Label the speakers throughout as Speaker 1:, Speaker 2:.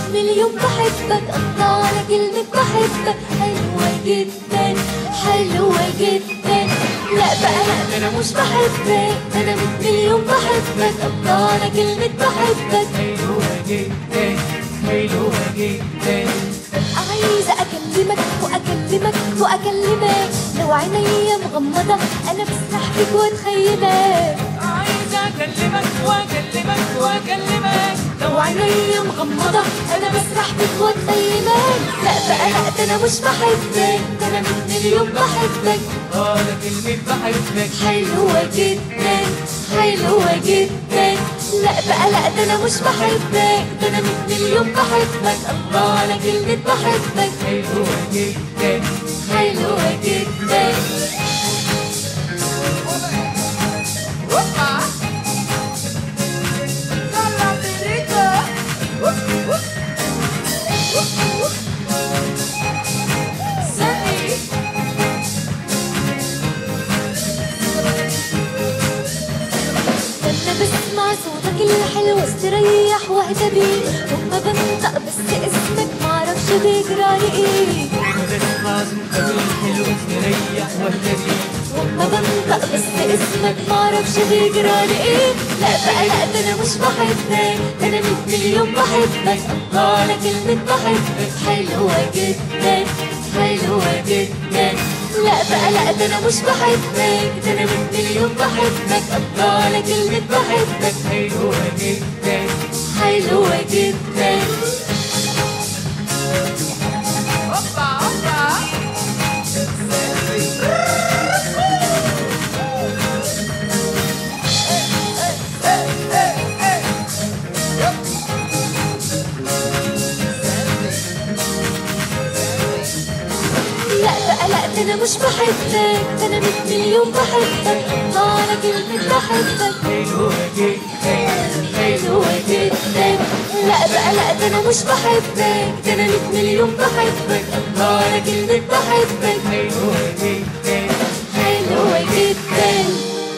Speaker 1: مليون بحبك الله على كلمة بحبك حلوة جدا حلوة جدا لا بقى لا ده انا مش بحبك ده انا مية مليون بحبك الله على كلمة بحبك
Speaker 2: حلوة جدا حلوة جدا
Speaker 1: عايزة أكلمك وأكلمك وأكلمك لو عينيا مغمضة أنا بسرح بيك وأتخيلك
Speaker 2: عايز اكلمك واكلمك واكلمك
Speaker 1: لو عينيا مغمضة أنا بسرح بيك وأتخيلك لا بقى لا ده أنا مش بحبك ده أنا مية مليون بحبك
Speaker 2: قال كلمة بحبك
Speaker 1: حلوة جدا حلوة جدا لا بقى لا ده أنا مش بحبك ده أنا مية مليون بحبك الله على كلمة بحبك
Speaker 2: حلوة جدا
Speaker 1: حلوة جدا لما بسمع صوتك الحلو استريح واهدى بيه وما بنطق بس اسمك معرفش بيجرالي ايه
Speaker 2: بسمع صوتك الحلو تريح واهتدي
Speaker 1: وما بنطق بس اسمك معرفش بيجرالي ايه لا بقى لا ده انا مش بحبك ده انا مية مليون بحبك الله على كلمة بحبك حلوة جدا حلوة جدا لا بقى لا ده انا مش بحبك ده انا مية مليون بحبك الله على كلمة بحبك
Speaker 2: حلوة جدا
Speaker 1: حلوة جدا لا بقى لا ده انا مش بحبك ده انا مية مليون بحبك الله على كلمة بحبك
Speaker 2: حلوة جدا
Speaker 1: حلوة جدا لا بقى لا ده انا مش بحبك ده انا مية مليون بحبك الله على كلمة بحبك
Speaker 2: حلوة جدا
Speaker 1: حلوة جدا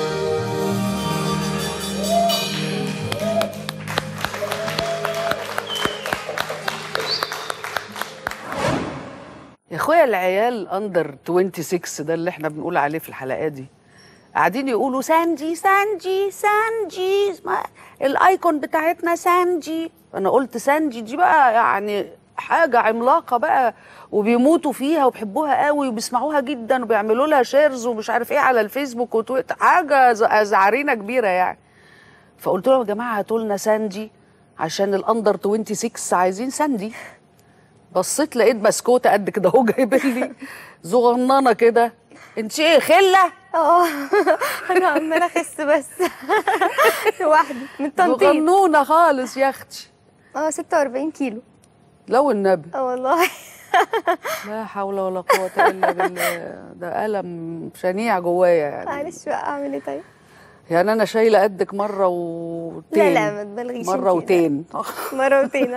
Speaker 3: يا اخويا العيال اندر 26 ده اللي احنا بنقول عليه في الحلقات دي قاعدين يقولوا سانجي سانجي سانجي اسمها الايكون بتاعتنا سانجي انا قلت سانجي دي بقى يعني حاجه عملاقه بقى وبيموتوا فيها وبيحبوها قوي وبيسمعوها جدا وبيعملوا لها شيرز ومش عارف ايه على الفيسبوك وتويتر حاجه ز- زعرينه كبيره يعني فقلت لهم يا جماعه هاتوا لنا سانجي عشان الاندر 26 عايزين ساندي بصيت لقيت بسكوته قد كده اهو جايبه لي صغننه كده انت ايه خله
Speaker 4: اه انا عماله اخس بس لوحدي من تنطيط
Speaker 3: صغنونه خالص يا اختي
Speaker 4: اه 46 كيلو
Speaker 3: لو النبي
Speaker 4: اه والله
Speaker 3: لا حول ولا قوه الا بالله ده الم شنيع جوايا يعني
Speaker 4: معلش بقى اعمل ايه طيب
Speaker 3: يعني انا شايله قدك مره وتين
Speaker 4: لا لا ما تبالغيش
Speaker 3: مره
Speaker 4: انتي، لا.
Speaker 3: وتين
Speaker 4: مره وتين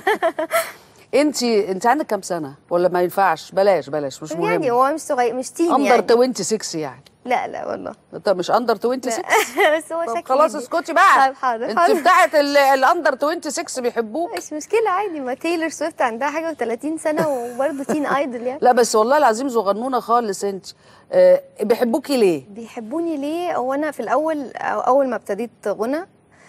Speaker 3: انت انت عندك كام سنه ولا ما ينفعش بلاش بلاش مش
Speaker 4: يعني
Speaker 3: مهم
Speaker 4: هو مش صغير مش تين
Speaker 3: اندر
Speaker 4: يعني
Speaker 3: 26 يعني
Speaker 4: لا لا والله
Speaker 3: انت مش اندر 26
Speaker 4: بس هو
Speaker 3: طب
Speaker 4: شكلي
Speaker 3: خلاص
Speaker 4: جدي.
Speaker 3: اسكتي بقى
Speaker 4: طيب حاضر
Speaker 3: انت
Speaker 4: حاضر
Speaker 3: بتاعت ال- الاندر 26 بيحبوك
Speaker 4: مش مشكله عادي ما تايلور سويفت عندها حاجه و30 سنه وبرضه تين ايدل يعني
Speaker 3: لا بس والله العظيم صغنونه خالص انت آه بيحبوكي ليه
Speaker 4: بيحبوني ليه هو انا في الاول أو اول ما ابتديت غنى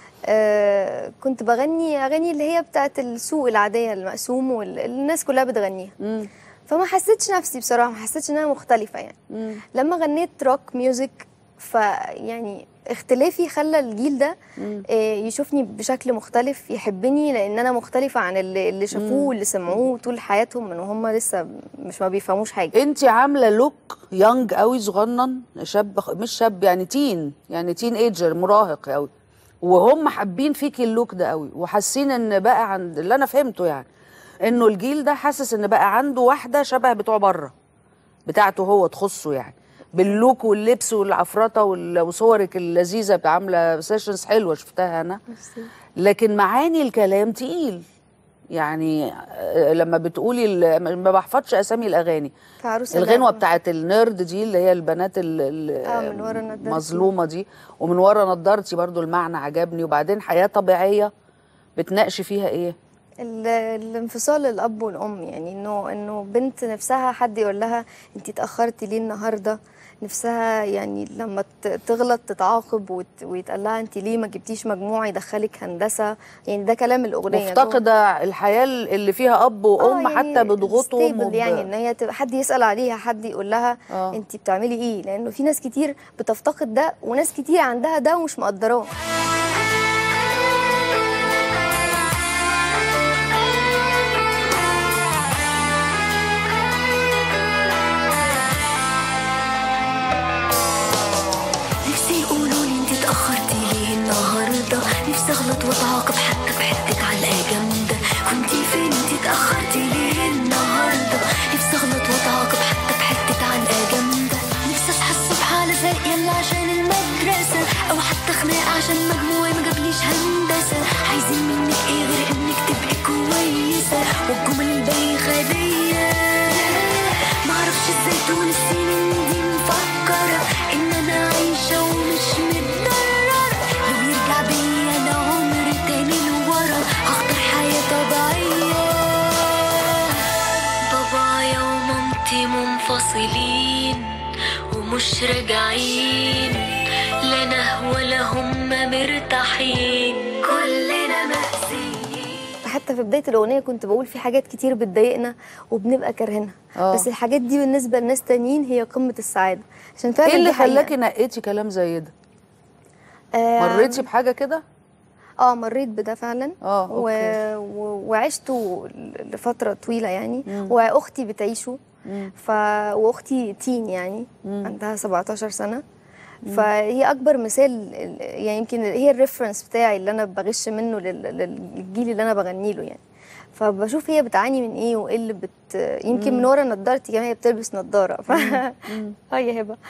Speaker 4: آه كنت بغني اغاني اللي هي بتاعت السوق العاديه المقسوم والناس كلها بتغنيها
Speaker 3: مم.
Speaker 4: فما حسيتش نفسي بصراحه ما حسيتش ان انا مختلفه يعني
Speaker 3: مم.
Speaker 4: لما غنيت روك ميوزك فيعني اختلافي خلى الجيل ده
Speaker 3: مم.
Speaker 4: آه، يشوفني بشكل مختلف يحبني لان انا مختلفه عن اللي, اللي شافوه واللي سمعوه طول حياتهم من وهم لسه مش ما بيفهموش حاجه
Speaker 3: انت عامله لوك يونج قوي صغنن شاب مش شاب يعني تين يعني تين ايجر مراهق قوي وهم حابين فيكي اللوك ده قوي وحاسين ان بقى عند اللي انا فهمته يعني انه الجيل ده حاسس ان بقى عنده واحده شبه بتوع بره بتاعته هو تخصه يعني باللوك واللبس والعفرطه وال- وصورك اللذيذه بتاع عامله سيشنز حلوه شفتها انا لكن معاني الكلام تقيل يعني آه، لما بتقولي ال- ما بحفظش اسامي الاغاني
Speaker 4: في عروسه
Speaker 3: الغنوه
Speaker 4: لعبة.
Speaker 3: بتاعت النيرد دي اللي هي البنات ال-
Speaker 4: آه،
Speaker 3: ال-
Speaker 4: من ورا نضارتي.
Speaker 3: المظلومه دي ومن ورا نضارتي برضو المعنى عجبني وبعدين حياه طبيعيه بتناقشي فيها ايه
Speaker 4: ال- الانفصال الاب والام يعني انه انه بنت نفسها حد يقول لها انت اتاخرتي ليه النهارده نفسها يعني لما ت- تغلط تتعاقب وت- ويتقال لها انت ليه ما جبتيش مجموع يدخلك هندسه يعني ده كلام الاغنيه جوه.
Speaker 3: مفتقده الحياه اللي فيها اب وام
Speaker 4: آه، يعني
Speaker 3: حتى بضغوطهم
Speaker 4: stable
Speaker 3: وب...
Speaker 4: يعني ان هي تبقى حد يسال عليها حد يقول لها
Speaker 3: آه.
Speaker 4: انت بتعملي ايه لانه في ناس كتير بتفتقد ده وناس كتير عندها ده ومش مقدراه
Speaker 1: نفسي يقولوا لي انت اتأخرتي ليه النهاردة نفسي اغلط واتعاقب حتى بحتك علقة جامدة كنتي فين انت اتأخرتي ليه النهاردة نفسي اغلط واتعاقب حتى بحتك علقة جامدة نفسي اصحى الصبح على زق يلا عشان المدرسة او حتى خناقة عشان مجموعي ما جابليش هندسة عايزين منك ايه غير انك تبقي كويسة والجمل البايخة دي معرفش ازاي طول السنين دي مفكرة ان انا عايشة ومش متضررة لو يرجع بيا انا عمر تاني لورا هختار حياة طبيعية بابايا ومامتي منفصلين ومش راجعين لا انا ولا هم مرتاحين كلنا مأذيين
Speaker 4: حتى في بدايه الاغنيه كنت بقول في حاجات كتير بتضايقنا وبنبقى كارهينها
Speaker 3: آه.
Speaker 4: بس الحاجات دي بالنسبه لناس تانيين هي قمه السعاده عشان فعلا
Speaker 3: ايه اللي
Speaker 4: دي حقيقة.
Speaker 3: خلاكي نقيتي كلام زي ده
Speaker 4: آه،
Speaker 3: مريتي بحاجه كده
Speaker 4: اه مريت بده فعلا
Speaker 3: آه،
Speaker 4: و...
Speaker 3: أوكي.
Speaker 4: و... وعشته لفتره طويله يعني
Speaker 3: مم.
Speaker 4: واختي بتعيشه
Speaker 3: مم.
Speaker 4: ف... واختي تين يعني
Speaker 3: مم.
Speaker 4: عندها 17 سنه فهي اكبر مثال يعني يمكن هي الريفرنس بتاعي اللي انا بغش منه لل... للجيل اللي انا بغني له يعني فبشوف هي بتعاني من ايه وايه اللي بت يمكن من ورا نضارتي كمان هي بتلبس نضاره ف اه يا هبه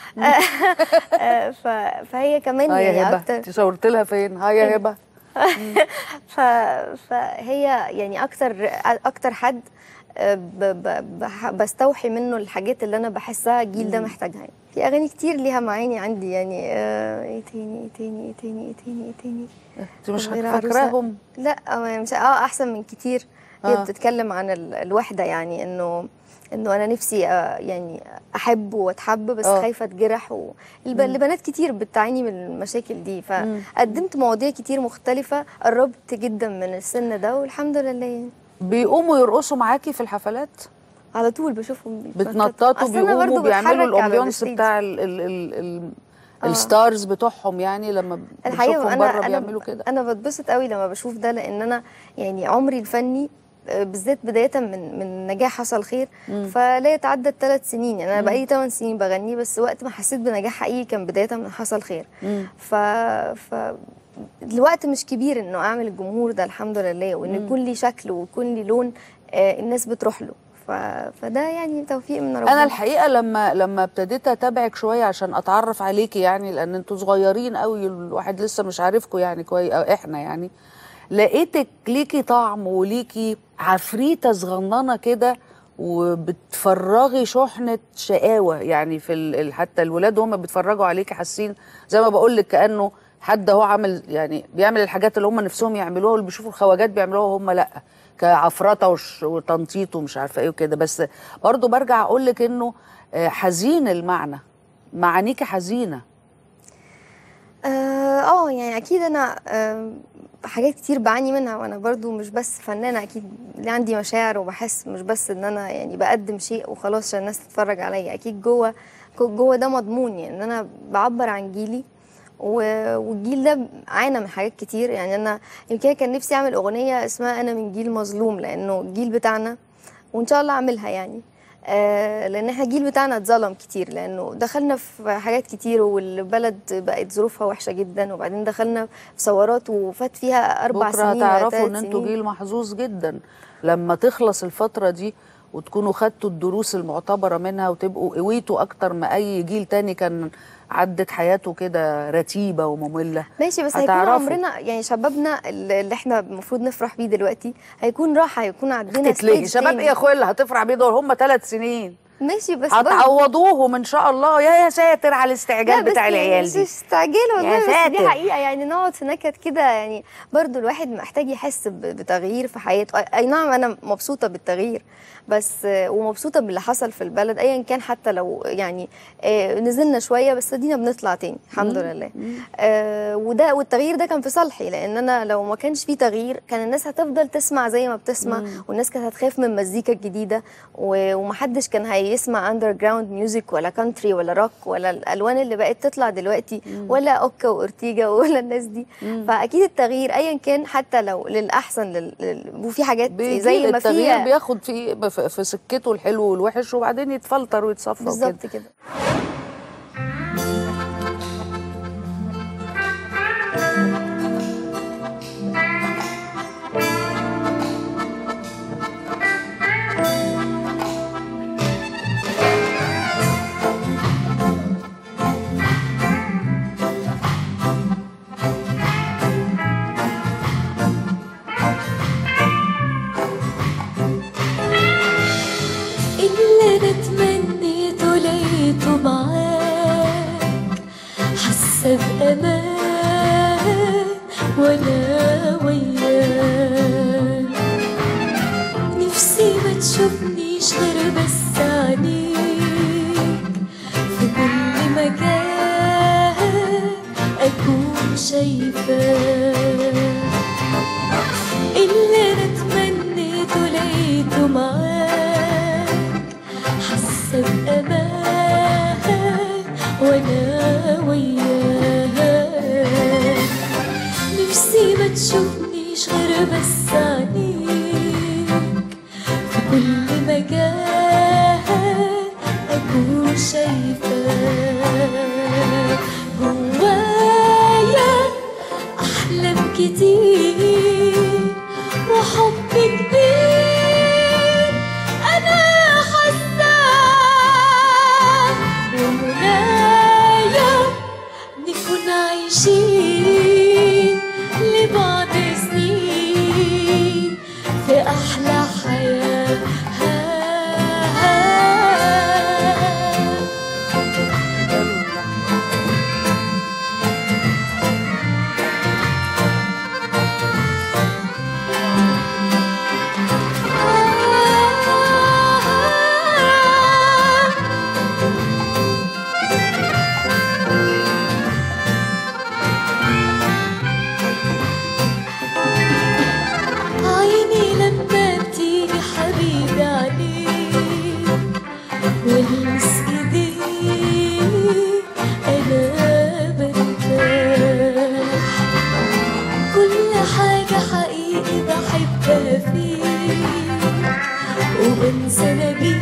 Speaker 4: آه، ف... فهي كمان
Speaker 3: اه يا
Speaker 4: يعني
Speaker 3: هبه
Speaker 4: اكتر
Speaker 3: انت شاورت لها فين ها يا هبه
Speaker 4: ف... فهي يعني اكتر اكتر حد آه، ب... ب... بح- بستوحي منه الحاجات اللي انا بحسها الجيل ده محتاجها يعني. في اغاني كتير ليها معاني عندي يعني آه، ايه تاني ايه تاني ايه تاني ايه تاني ايه تاني
Speaker 3: انت مش
Speaker 4: غير عروسة.
Speaker 3: فاكراهم
Speaker 4: لا آه، مش اه احسن من كتير هي
Speaker 3: آه.
Speaker 4: بتتكلم عن ال... الوحده يعني انه انه انا نفسي آه، يعني احب واتحب بس
Speaker 3: آه.
Speaker 4: خايفه اتجرح و... الب... البنات كتير بتعاني من المشاكل دي
Speaker 3: مم.
Speaker 4: فقدمت مواضيع كتير مختلفه قربت جدا من السن ده والحمد لله يعني
Speaker 3: بيقوموا يرقصوا معاكي في الحفلات
Speaker 4: على طول بشوفهم
Speaker 3: بتنططوا
Speaker 4: أصل أنا برضو
Speaker 3: بيقوموا بيعملوا
Speaker 4: بتحرك على
Speaker 3: الامبيونس
Speaker 4: الستيج.
Speaker 3: بتاع ال ال ال ال
Speaker 4: آه.
Speaker 3: الستارز بتوعهم يعني لما
Speaker 4: الحقيقه
Speaker 3: بنشوفهم
Speaker 4: انا
Speaker 3: بره
Speaker 4: انا
Speaker 3: بيعملوا كده
Speaker 4: انا بتبسط قوي لما بشوف ده لان انا يعني عمري الفني آه، بالذات بدايه من من نجاح حصل خير فلا يتعدى الثلاث سنين يعني انا بقالي 8 سنين بغني بس وقت ما حسيت بنجاح حقيقي كان بدايه من حصل خير
Speaker 3: مم.
Speaker 4: ف ف الوقت مش كبير انه اعمل الجمهور ده الحمد لله وان يكون لي شكل ويكون لي لون آه، الناس بتروح له ف... فده يعني توفيق من ربنا
Speaker 3: انا الحقيقه لما لما ابتديت اتابعك شويه عشان اتعرف عليكي يعني لان انتوا صغيرين قوي الواحد لسه مش عارفكم يعني كويس أو احنا يعني لقيتك ليكي طعم وليكي عفريته صغننه كده وبتفرغي شحنه شقاوه يعني في ال- ال- حتى الولاد وهم بيتفرجوا عليكي حاسين زي ما بقول لك كانه حد هو عامل يعني بيعمل الحاجات اللي هم نفسهم يعملوها واللي بيشوفوا الخواجات بيعملوها وهم لا كعفرطه وش- وتنطيط ومش عارفه ايه وكده بس برضو برجع اقول لك انه آه، حزين المعنى معانيكي حزينه
Speaker 4: اه آه، يعني اكيد انا آه حاجات كتير بعاني منها وانا برضو مش بس فنانه اكيد اللي عندي مشاعر وبحس مش بس ان انا يعني بقدم شيء وخلاص عشان الناس تتفرج عليا اكيد جوه جوه ده مضمون يعني ان انا بعبر عن جيلي و- والجيل ده عانى من حاجات كتير يعني انا يمكن كان نفسي اعمل اغنيه اسمها انا من جيل مظلوم لانه الجيل بتاعنا وان شاء الله اعملها يعني آه لان احنا الجيل بتاعنا اتظلم كتير لانه دخلنا في حاجات كتير والبلد بقت ظروفها وحشه جدا وبعدين دخلنا في ثورات وفات فيها اربع
Speaker 3: بكره
Speaker 4: سنين ولا
Speaker 3: هتعرفوا
Speaker 4: ثلاث
Speaker 3: ان انتوا
Speaker 4: سنين.
Speaker 3: جيل محظوظ جدا لما تخلص الفتره دي وتكونوا خدتوا الدروس المعتبره منها وتبقوا قويتوا اكتر ما اي جيل تاني كان عدت حياته كده رتيبه وممله
Speaker 4: ماشي بس هيكون
Speaker 3: هتعرفوا.
Speaker 4: عمرنا يعني شبابنا اللي احنا المفروض نفرح بيه دلوقتي هيكون راحه هيكون عندنا
Speaker 3: تتلهي
Speaker 4: stage
Speaker 3: شباب
Speaker 4: تاني.
Speaker 3: ايه يا اخويا اللي هتفرح بيه دول هم ثلاث سنين
Speaker 4: ماشي بس برضه-
Speaker 3: هتعوضوهم ان شاء الله يا يا ساتر على
Speaker 4: لا
Speaker 3: الاستعجال
Speaker 4: بس
Speaker 3: بتاع
Speaker 4: يعني
Speaker 3: العيال
Speaker 4: مش
Speaker 3: دي
Speaker 4: استعجال والله
Speaker 3: يا
Speaker 4: بس دي
Speaker 3: ساتر.
Speaker 4: حقيقة يعني نقعد في نكد كده يعني برضو الواحد محتاج يحس ب- بتغيير في حياته أي- اي نعم انا مبسوطة بالتغيير بس آه، ومبسوطة باللي حصل في البلد ايا كان حتى لو يعني آه، نزلنا شوية بس ادينا بنطلع تاني الحمد لله آه، وده والتغيير ده كان في صالحي لان انا لو ما كانش في تغيير كان الناس هتفضل تسمع زي ما بتسمع والناس كانت هتخاف من المزيكا الجديده و- ومحدش كان هيسمع اندر جراوند ميوزك ولا كانتري ولا روك ولا الالوان اللي بقت تطلع دلوقتي ولا اوكا واورتيجا ولا الناس دي فاكيد التغيير ايا كان حتى لو للاحسن لل... لل... وفي حاجات
Speaker 3: بيجي
Speaker 4: زي ما
Speaker 3: التغيير
Speaker 4: في
Speaker 3: بياخد في في- في سكته الحلو والوحش وبعدين يتفلتر ويتصفى وكده
Speaker 4: بالظبط كده
Speaker 1: اللي انا تمنيته لقيته معاك حاسه بامان وانا وياك نفسي ما تشوفنيش غير بس عينيك في كل مكان اكون شايفاك اللي انا تمنيته لقيته معاك حاسه بامان وانا وياك نفسي ما تشوفنيش غير بس عينيك في كل مكان اكون شايفاك جوايا أحلام كتير وحب كبير أنا حاساه ومنايا نكون عايشين لبعض سنين في أحلى حياة عيني لما بتيجي حبيبي عليك والمس ايديك انا برتاح كل حاجة حقيقي بحبها فيك وبنسى انا بيك